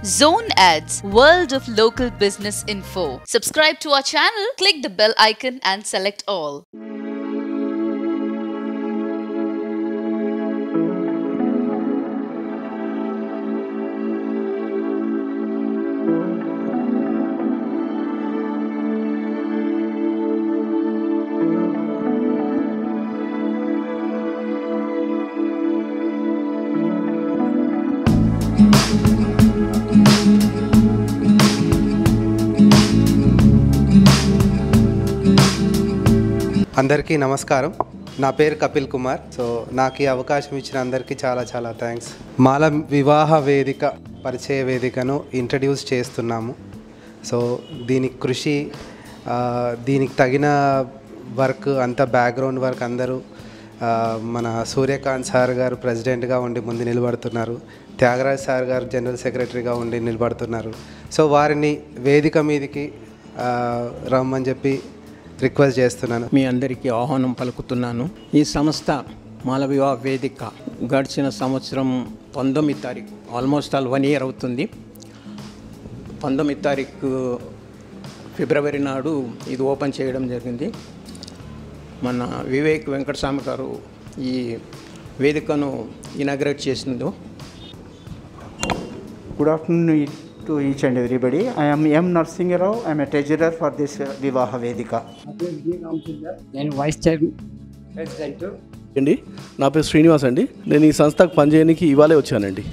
Zone Ads, World of Local Business Info. Subscribe to our channel, click the bell icon and select all. అందరికీ నమస్కారం నా పేరు Kapil Kumar so నాకు ఈ అవకాశం ఇచ్చిన అందరికీ చాలా చాలా థ్యాంక్స్ మాల వివాహ వేదిక పరిచయ వేదికను ఇంట్రడ్యూస్ చేస్తున్నాము సో దీనికి కృషి ఆ, దీనికి తగిన వర్క్ అంత బ్యాక్గ్రౌండ్ వర్క్ అందరూ ఆ, మన సూర్యకాంత్ సార్ గారు ప్రెసిడెంట్గా ఉండి ముందు నిలబడుతున్నారు త్యాగరాజ్ సార్ గారు జనరల్ సెక్రటరీగా ఉండి నిలబడుతున్నారు సో వారిని వేదిక మీదకి ఆ, రమ్మని చెప్పి రిక్వెస్ట్ చేస్తున్నాను మీ అందరికీ ఆహ్వానం పలుకుతున్నాను ఈ సంస్థ మాల వివాహ వేదిక గడిచిన సంవత్సరం పంతొమ్మిది తారీఖు ఆల్మోస్ట్ ఆల్ వన్ ఇయర్ అవుతుంది పంతొమ్మిది తారీఖు ఫిబ్రవరి నాడు ఇది ఓపెన్ చేయడం జరిగింది మన వివేక్ వెంకటస్వామి గారు ఈ వేదికను ఇనాగ్రేట్ చేసిండు Good afternoon to each and everybody. I am M. Narsingh Rao. I am a treasurer for this uh, Vivaha Vedika. నేను వైస్ చైర్ ప్రెసిడెంట్ అండి నా పేరు శ్రీనివాస్ అండి నేను ఈ సంస్థకు పనిచేయడానికి ఇవాళే వచ్చానండి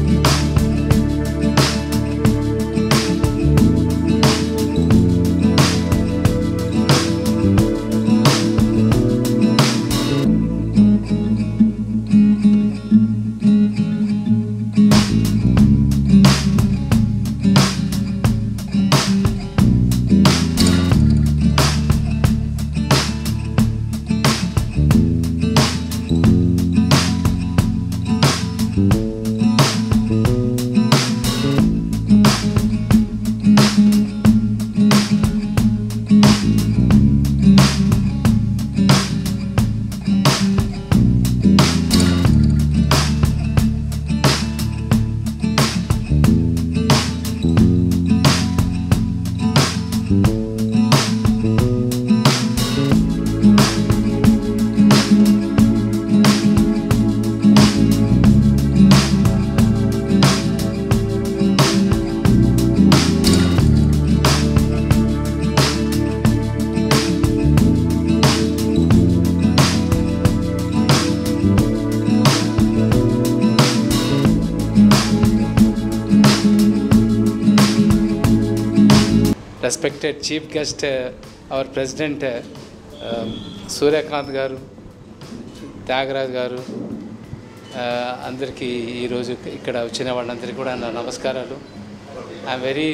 respected chief guest our president Suryakant garu Tyagaraj గారు uh, అందరికీ ఈరోజు ఇక్కడ వచ్చిన వాళ్ళందరికీ కూడా నా నమస్కారాలు ఐఎమ్ వెరీ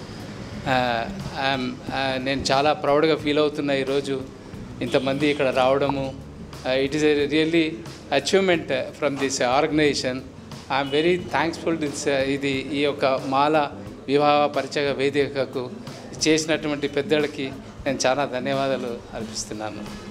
ఐఎమ్ నేను చాలా ప్రౌడ్గా ఫీల్ అవుతున్నా ఈరోజు ఇంతమంది ఇక్కడ రావడము it is a really achievement from this organisation I'm very thankful this ఇది ఈ యొక్క మాల వివాహ పరిచయ వేదికకు చేసినటువంటి పెద్దలకి నేను చాలా ధన్యవాదాలు అర్పిస్తున్నాను